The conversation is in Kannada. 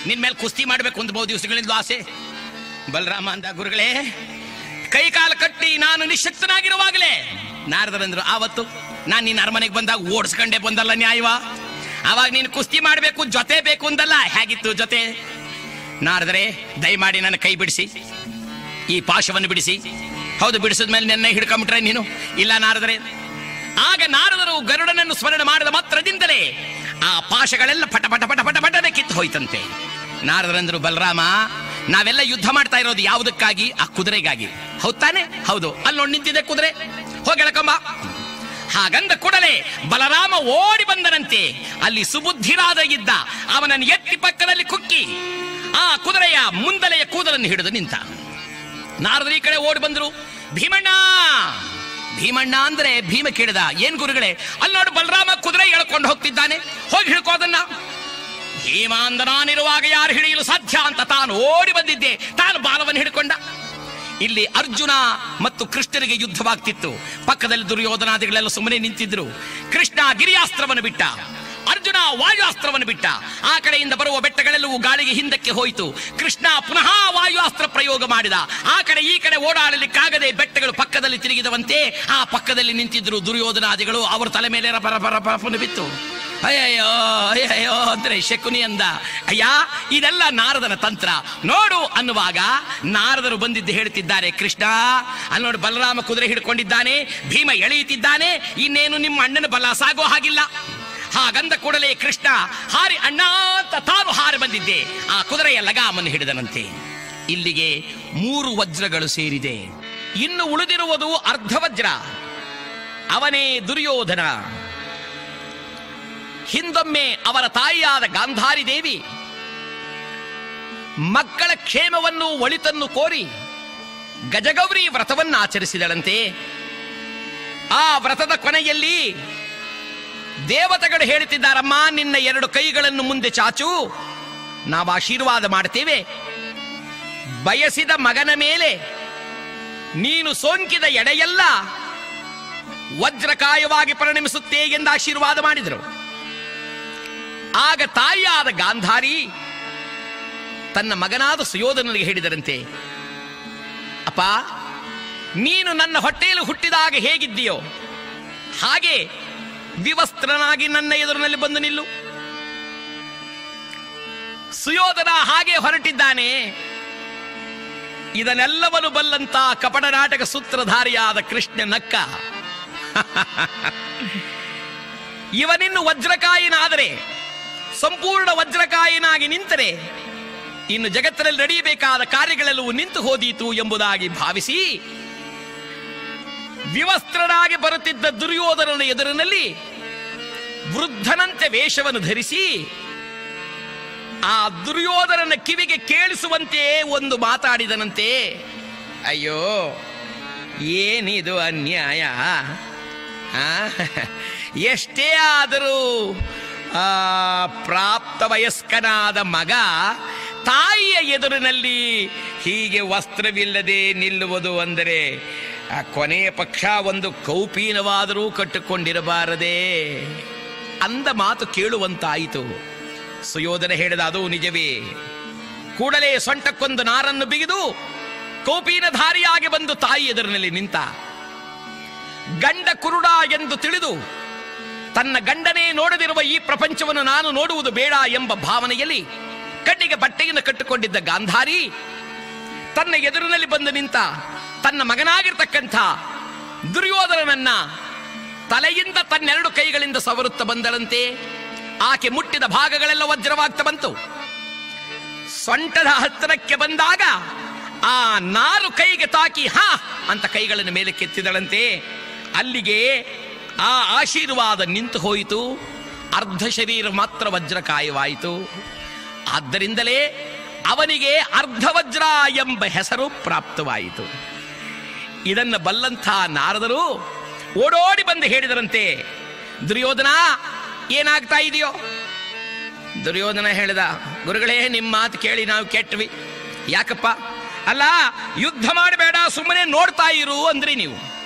ನಿನ್ ಮೇಲೆ ಕುಸ್ತಿ ಮಾಡ್ಬೇಕು ಅಂತ ಬಹು ದಿವಸಗಳಿಂದ ಆಸೆ ಬಲರಾಮ ಅಂದ ಗುರುಗಳೇ ಕೈ ಕಾಲು ಕಟ್ಟಿ ನಾನು ನಿಶಕ್ತನಾಗಿರುವಾಗಲೇ ನಾರದರಂದ್ರು ಆವತ್ತು ನಾನು ನಿನ್ನ ಅರಮನೆಗೆ ಬಂದಾಗ ಓಡಿಸ್ಕೊಂಡೆ ಬಂದಲ್ಲ ನ್ಯಾಯವಾ ಅವಾಗ ನೀನು ಕುಸ್ತಿ ಮಾಡಬೇಕು ಜೊತೆ ಬೇಕು ಅಂದಲ್ಲ ಹೇಗಿತ್ತು ಜೊತೆ ನಾರದರೆ ದಯಮಾಡಿ ನನ್ನ ಕೈ ಬಿಡಿಸಿ ಈ ಪಾಶವನ್ನು ಬಿಡಿಸಿ ಹೌದು ಬಿಡಿಸಿದ ಮೇಲೆ ನೆನ್ನೆ ಹಿಡ್ಕೊಂಬಿಟ್ರೆ ನೀನು ಇಲ್ಲ ನಾರದರೆ ಆಗ ನಾರದರು ಗರುಡನನ್ನು ಸ್ಮರಣೆ ಮಾಡಿದ ಮಾತ್ರದಿಂದಲೇ ಆ ಪಾಶಗಳೆಲ್ಲ ಪಟ ಪಟ ಪಟ ಪಟ ಪಟನೆ ಕಿತ್ತು ಹೋಯ್ತಂತೆ ನಾರದರಂದ್ರು ಬಲರಾಮ ನಾವೆಲ್ಲ ಯುದ್ಧ ಮಾಡ್ತಾ ಇರೋದು ಯಾವುದಕ್ಕಾಗಿ ಆ ಕುದುರೆಗಾಗಿ ಹೌದ್ ತಾನೆ ಹೌದು ಅಲ್ಲಿ ನೋಡಿ ನಿಂತಿದೆ ಕುದುರೆ ಹೋಗಿ ಎಳ್ಕೊಂಬ ಹಾಗಂದ ಕೂಡಲೇ ಬಲರಾಮ ಓಡಿ ಬಂದನಂತೆ ಅಲ್ಲಿ ಸುಬುದ್ಧಿರಾದ ಇದ್ದ ಅವನನ್ನು ಎತ್ತಿ ಪಕ್ಕದಲ್ಲಿ ಕುಕ್ಕಿ ಆ ಕುದುರೆಯ ಮುಂದಲೆಯ ಕೂದಲನ್ನು ಹಿಡಿದು ನಿಂತ ನಾರದರು ಈ ಕಡೆ ಓಡಿ ಬಂದ್ರು ಭೀಮಣ್ಣ ಭೀಮಣ್ಣ ಅಂದ್ರೆ ಭೀಮ ಕೇಳಿದ ಏನ್ ಗುರುಗಳೇ ಅಲ್ಲಿ ನೋಡು ಬಲರಾಮ ಕುದುರೆ ಎಳ್ಕೊಂಡು ಹೋಗ್ತಿದ್ದಾನೆ ಹೋಗಿ ಹಿಡ್ಕೋದನ್ನ ಭೀಮ ಅಂದ ನಾನಿರುವಾಗ ಯಾರು ಹಿಡಿಯಲು ಸಾಧ್ಯ ಅಂತ ತಾನು ಓಡಿ ಬಂದಿದ್ದೆ ತಾನು ಬಾಲವನ್ನು ಹಿಡ್ಕೊಂಡ ಇಲ್ಲಿ ಅರ್ಜುನ ಮತ್ತು ಕೃಷ್ಣರಿಗೆ ಯುದ್ಧವಾಗ್ತಿತ್ತು ಪಕ್ಕದಲ್ಲಿ ದುರ್ಯೋಧನಾದಿಗಳೆಲ್ಲ ಸುಮ್ಮನೆ ನಿಂತಿದ್ರು ಕೃಷ್ಣ ಗಿರಿಯಾಸ್ತ್ರವನ್ನು ಬಿಟ್ಟ ಅರ್ಜುನ ವಾಯುಅಸ್ತ್ರವನ್ನು ಬಿಟ್ಟ ಆ ಕಡೆಯಿಂದ ಬರುವ ಬೆಟ್ಟಗಳೆಲ್ಲವೂ ಗಾಳಿಗೆ ಹಿಂದಕ್ಕೆ ಹೋಯಿತು ಕೃಷ್ಣ ಪುನಃ ವಾಯುಅಸ್ತ್ರ ಪ್ರಯೋಗ ಮಾಡಿದ ಆ ಕಡೆ ಈ ಕಡೆ ಓಡಾಡಲಿಕ್ಕಾಗದೆ ಬೆಟ್ಟಗಳು ಪಕ್ಕದಲ್ಲಿ ತಿರುಗಿದವಂತೆ ಆ ಪಕ್ಕದಲ್ಲಿ ನಿಂತಿದ್ರು ದುರ್ಯೋಧನಾದಿಗಳು ಅವರ ತಲೆ ಮೇಲೆ ರಪ ರಪ ರಪ ರಪನೆ ಬಿತ್ತು ಅಯ್ಯಯ್ಯೋ ಅಯ್ಯಯ್ಯೋ ಅಂದ್ರೆ ಶಕುನಿ ಅಂದ ಅಯ್ಯ ಇದೆಲ್ಲ ನಾರದನ ತಂತ್ರ ನೋಡು ಅನ್ನುವಾಗ ನಾರದರು ಬಂದಿದ್ದು ಹೇಳ್ತಿದ್ದಾರೆ ಕೃಷ್ಣ ಅಲ್ಲಿ ನೋಡು ಬಲರಾಮ ಕುದುರೆ ಹಿಡ್ಕೊಂಡಿದ್ದಾನೆ ಭೀಮ ಎಳೆಯುತ್ತಿದ್ದಾನೆ ಇನ್ನೇನು ನಿಮ್ಮ ಅಣ್ಣನ ಬಲ ಸಾಗೋ ಹಾಗಿಲ್ಲ ಹಾಗಂದ ಕೂಡಲೇ ಕೃಷ್ಣ ಹಾರಿ ಅಣ್ಣ ಅಂತ ತಾನು ಹಾರಿ ಬಂದಿದ್ದೆ ಆ ಕುದುರೆಯ ಲಗಾಮನ್ನು ಹಿಡಿದನಂತೆ ಇಲ್ಲಿಗೆ ಮೂರು ವಜ್ರಗಳು ಸೇರಿದೆ ಇನ್ನು ಉಳಿದಿರುವುದು ಅರ್ಧ ವಜ್ರ ಅವನೇ ದುರ್ಯೋಧನ ಹಿಂದೊಮ್ಮೆ ಅವರ ತಾಯಿಯಾದ ಗಾಂಧಾರಿ ದೇವಿ ಮಕ್ಕಳ ಕ್ಷೇಮವನ್ನು ಒಳಿತನ್ನು ಕೋರಿ ಗಜಗೌರಿ ವ್ರತವನ್ನು ಆಚರಿಸಿದಳಂತೆ ಆ ವ್ರತದ ಕೊನೆಯಲ್ಲಿ ದೇವತೆಗಳು ಹೇಳುತ್ತಿದ್ದಾರಮ್ಮ ನಿನ್ನ ಎರಡು ಕೈಗಳನ್ನು ಮುಂದೆ ಚಾಚು ನಾವು ಆಶೀರ್ವಾದ ಮಾಡ್ತೇವೆ ಬಯಸಿದ ಮಗನ ಮೇಲೆ ನೀನು ಸೋಂಕಿದ ಎಡೆಯೆಲ್ಲ ವಜ್ರಕಾಯವಾಗಿ ಪರಿಣಮಿಸುತ್ತೆ ಎಂದು ಆಶೀರ್ವಾದ ಮಾಡಿದರು ಆಗ ತಾಯಿಯಾದ ಗಾಂಧಾರಿ ತನ್ನ ಮಗನಾದ ಸುಯೋಧನನಿಗೆ ಹೇಳಿದರಂತೆ ಅಪ್ಪ ನೀನು ನನ್ನ ಹೊಟ್ಟೆಯಲ್ಲಿ ಹುಟ್ಟಿದಾಗ ಹೇಗಿದ್ದೀಯೋ ಹಾಗೆ ವಿವಸ್ತ್ರನಾಗಿ ನನ್ನ ಎದುರಿನಲ್ಲಿ ಬಂದು ನಿಲ್ಲು ಸುಯೋಧನ ಹಾಗೆ ಹೊರಟಿದ್ದಾನೆ ಇದನ್ನೆಲ್ಲವನ್ನು ಬಲ್ಲಂತ ಕಪಟ ನಾಟಕ ಸೂತ್ರಧಾರಿಯಾದ ಕೃಷ್ಣ ನಕ್ಕ ಇವನಿನ್ನು ವಜ್ರಕಾಯಿನಾದರೆ ಸಂಪೂರ್ಣ ವಜ್ರಕಾಯಿನಾಗಿ ನಿಂತರೆ ಇನ್ನು ಜಗತ್ತಿನಲ್ಲಿ ನಡೆಯಬೇಕಾದ ಕಾರ್ಯಗಳೆಲ್ಲವೂ ನಿಂತು ಹೋದೀತು ಎಂಬುದಾಗಿ ಭಾವಿಸಿ ವಿವಸ್ತ್ರನಾಗಿ ಬರುತ್ತಿದ್ದ ದುರ್ಯೋಧನನ ಎದುರಿನಲ್ಲಿ ವೃದ್ಧನಂತೆ ವೇಷವನ್ನು ಧರಿಸಿ ಆ ದುರ್ಯೋಧನನ ಕಿವಿಗೆ ಕೇಳಿಸುವಂತೆ ಒಂದು ಮಾತಾಡಿದನಂತೆ ಅಯ್ಯೋ ಏನಿದು ಅನ್ಯಾಯ ಆ, ಎಷ್ಟೇ ಆದರೂ ಆ, ಪ್ರಾಪ್ತ ವಯಸ್ಕನಾದ ಮಗ ತಾಯಿಯ ಎದುರಿನಲ್ಲಿ ಹೀಗೆ ವಸ್ತ್ರವಿಲ್ಲದೆ ನಿಲ್ಲುವುದು ಅಂದರೆ ಆ ಕೊನೆಯ ಪಕ್ಷ ಒಂದು ಕೌಪೀನವಾದರೂ ಕಟ್ಟಿಕೊಂಡಿರಬಾರದೆ ಅಂದ ಮಾತು ಕೇಳುವಂತಾಯಿತು ಸುಯೋಧನ ಹೇಳಿದ ಅದು ನಿಜವೇ ಕೂಡಲೇ ಸೊಂಟಕ್ಕೊಂದು ನಾರನ್ನು ಬಿಗಿದು ಕೌಪೀನಧಾರಿಯಾಗಿ ಬಂದು ತಾಯಿ ಎದುರಿನಲ್ಲಿ ನಿಂತ ಗಂಡ ಕುರುಡ ಎಂದು ತಿಳಿದು ತನ್ನ ಗಂಡನೇ ನೋಡದಿರುವ ಈ ಪ್ರಪಂಚವನ್ನು ನಾನು ನೋಡುವುದು ಬೇಡ ಎಂಬ ಭಾವನೆಯಲ್ಲಿ ಕಣ್ಣಿಗೆ ಬಟ್ಟೆಯನ್ನು ಕಟ್ಟಿಕೊಂಡಿದ್ದ ಗಾಂಧಾರಿ ತನ್ನ ಎದುರಿನಲ್ಲಿ ಬಂದು ನಿಂತ ತನ್ನ ಮಗನಾಗಿರ್ತಕ್ಕಂಥ ದುರ್ಯೋಧನನನ್ನ ತಲೆಯಿಂದ ತನ್ನೆರಡು ಕೈಗಳಿಂದ ಸವರುತ್ತ ಬಂದಳಂತೆ ಆಕೆ ಮುಟ್ಟಿದ ಭಾಗಗಳೆಲ್ಲ ವಜ್ರವಾಗ್ತಾ ಬಂತು ಸೊಂಟದ ಹತ್ತಿರಕ್ಕೆ ಬಂದಾಗ ಆ ನಾರು ಕೈಗೆ ತಾಕಿ ಹಾ ಅಂತ ಕೈಗಳನ್ನು ಮೇಲೆ ಕೆತ್ತಿದಳಂತೆ ಅಲ್ಲಿಗೆ ಆ ಆಶೀರ್ವಾದ ನಿಂತು ಹೋಯಿತು ಅರ್ಧ ಶರೀರ ಮಾತ್ರ ವಜ್ರಕಾಯವಾಯಿತು ಆದ್ದರಿಂದಲೇ ಅವನಿಗೆ ಅರ್ಧವಜ್ರ ಎಂಬ ಹೆಸರು ಪ್ರಾಪ್ತವಾಯಿತು ಇದನ್ನು ಬಲ್ಲಂಥ ನಾರದರು ಓಡೋಡಿ ಬಂದು ಹೇಳಿದರಂತೆ ದುರ್ಯೋಧನ ಏನಾಗ್ತಾ ಇದೆಯೋ ದುರ್ಯೋಧನ ಹೇಳಿದ ಗುರುಗಳೇ ನಿಮ್ಮ ಮಾತು ಕೇಳಿ ನಾವು ಕೆಟ್ವಿ ಯಾಕಪ್ಪ ಅಲ್ಲ ಯುದ್ಧ ಮಾಡಬೇಡ ಸುಮ್ಮನೆ ನೋಡ್ತಾ ಇರು ಅಂದ್ರಿ ನೀವು